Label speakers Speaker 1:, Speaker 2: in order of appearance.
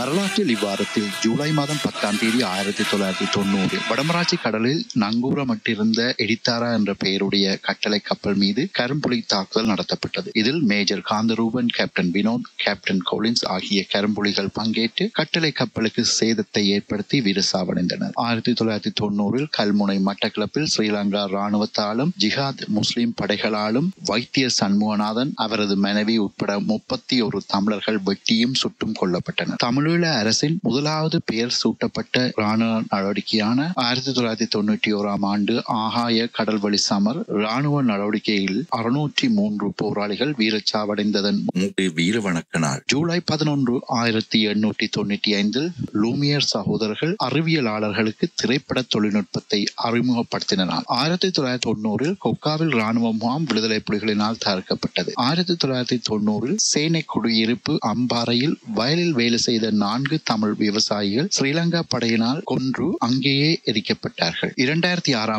Speaker 1: வரலாற்றில் இவ்வாரத்தில் ஜூலை மாதம் பத்தாம் தேதி ஆயிரத்தி தொள்ளாயிரத்தி தொண்ணூறு வடமராட்சி கடலில் நங்கூரமிட்டிருந்த எடித்தாரா என்ற பெயருடைய கட்டளை கப்பல் மீது கரும்புலி தாக்குதல் நடத்தப்பட்டது இதில் major Kantharuban captain Vinoth captain Collins ஆகிய கரும்புலிகள் பங்கேற்று கட்டளை கப்பலுக்கு சேதத்தை ஏற்படுத்தி விரசாவடைந்தனர் ஆயிரத்தி தொள்ளாயிரத்தி தொண்ணூறில் கல்முனை மட்டக்களப்பில் ஸ்ரீலங்கா ராணுவத்தாலும் ஜிஹாத் முஸ்லிம் படைகளாலும் வைத்திய சண்முகநாதன் அவரது மனைவி உட்பட முப்பத்தி ஒரு தமிழர்கள் வெட்டியும் சுட்டும் கொல்லப்பட்டனர் தமிழீழ அரசின் முதலாவது பெயர் சூட்டப்பட்ட ராணுவ நடவடிக்கையான ஆயிரத்தி தொள்ளாயிரத்தி தொண்ணூற்றி ஓராம் ஆண்டு ஆகாய கடல்வழி சமர் ராணுவ நடவடிக்கையில் அறுநூற்றி மூன்று போராளிகள் வீரச்சாவடைந்ததன் மூன்று வீர வணக்க நாள் ஜூலை பதினொன்று ஆயிரத்தி எண்ணூற்றி தொண்ணூற்றி ஐந்தில் லூமியர் சகோதரர்கள் அறிவியலாளர்களுக்கு திரைப்பட தொழில்நுட்பத்தை அறிமுகப்படுத்தின நாள் ஆயிரத்தி தொள்ளாயிரத்தி தொண்ணூறில் கொக்காவில் ராணுவ முகாம் விடுதலை புலிகளினால் தகர்க்கப்பட்டது ஆயிரத்தி தொள்ளாயிரத்தி தொண்ணூறில் சேனை குடியிருப்பு அம்பாறையில் வயலில் வேலை செய்த நான்கு தமிழ் விவசாயிகள் ஸ்ரீலங்கா படையினால் கொன்று அங்கேயே எரிக்கப்பட்டார்கள் இரண்டாயிரத்தி ஆறாம்